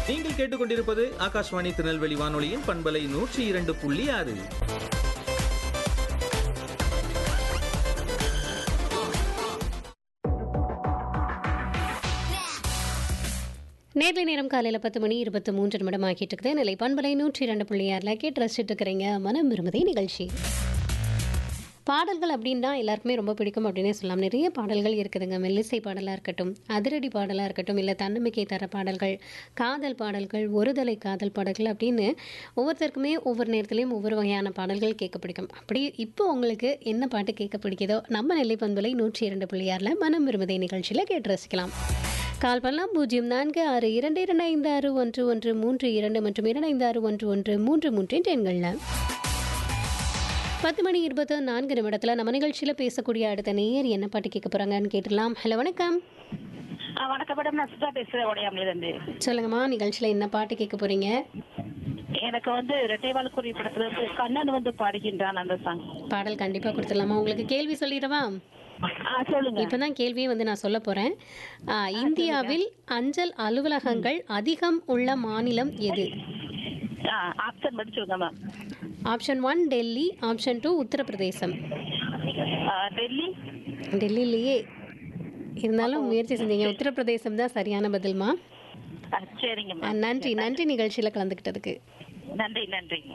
நீங்கள் கேட்டுக்கொண்டிருப்பது ஆகாஷ்வாணி திருநெல்வேலி வானொலியின் பண்பலை நூற்றி இரண்டு புள்ளி ஆறு நேர்லை நேரம் காலையில் பத்து மணி இருபத்தி மூன்று நிமிடம் ஆகிட்டு இருக்குது நிலை பண்பலை நூற்றி இரண்டு புள்ளி ஆறில் கேட்டு ரசிச்சுட்டு இருக்கிறீங்க மனம் விரும்புதே நிகழ்ச்சி பாடல்கள் அப்படின்னா எல்லாருக்குமே ரொம்ப பிடிக்கும் அப்படின்னே சொல்லலாம் நிறைய பாடல்கள் இருக்குதுங்க மெல்லிசை பாடலாக இருக்கட்டும் அதிரடி பாடலாக இருக்கட்டும் இல்லை தன்னம்பிக்கை தர பாடல்கள் காதல் பாடல்கள் ஒருதலை காதல் பாடல்கள் அப்படின்னு ஒவ்வொருத்தருக்குமே ஒவ்வொரு நேரத்துலையும் ஒவ்வொரு வகையான பாடல்கள் கேட்க பிடிக்கும் அப்படி இப்போ உங்களுக்கு என்ன பாட்டு கேட்க பிடிக்குதோ நம்ம நெல்லை பண்பலை நூற்றி இரண்டு புள்ளி ஆறில் மனம் விரும்புதே நிகழ்ச்சியில் கேட்டு ரசிக்கலாம் கால் பண்ணலாம் பூஜ்ஜியம் நான்கு ஆறு இரண்டு இரண்டு ஐந்து ஆறு ஒன்று ஒன்று மூன்று இரண்டு மற்றும் இரண்டு ஐந்து ஆறு ஒன்று ஒன்று மூன்று மூன்று என்ற எண்களில் பத்து மணி இருபத்து நான்கு நிமிடத்தில் நம்ம நிகழ்ச்சியில் பேசக்கூடிய அடுத்த நேர் என்ன பாட்டு கேட்க போகிறாங்கன்னு கேட்டுடலாம் ஹலோ வணக்கம் ஆ, வணக்கம் மேடம் நான் சுதா பேசுறேன் உடையாமலேருந்து சொல்லுங்கம்மா நிகழ்ச்சியில் என்ன பாட்டு கேட்க போகிறீங்க எனக்கு வந்து இரட்டைவாழ்குறி படத்துல இருந்து கண்ணன் வந்து பாடுகின்றான் அந்த சாங் பாடல் கண்டிப்பாக கொடுத்துடலாமா உங்களுக்கு கேள்வி சொல்லிடவா ஆ சொல்லுங்க இப்போ தான் கேள்வியை வந்து நான் சொல்ல போகிறேன் இந்தியாவில் அஞ்சல் அலுவலகங்கள் அதிகம் உள்ள மாநிலம் எது ஆ ஆப்ஷன் மட்டும் சொல்லுங்க ma'am option one Delhi option two Uttar Pradesh ஆ, டெல்லி டெல்லியிலேயே இருந்தாலும் முயற்சி செஞ்சீங்க உத்தரப்பிரதேசம் தான் சரியான பதில்மா ஆ, சரிங்க ஆ, மேம் நன்றி நன்றி நிகழ்ச்சியில் கலந்துக்கிட்டதுக்கு நன்றி நன்றி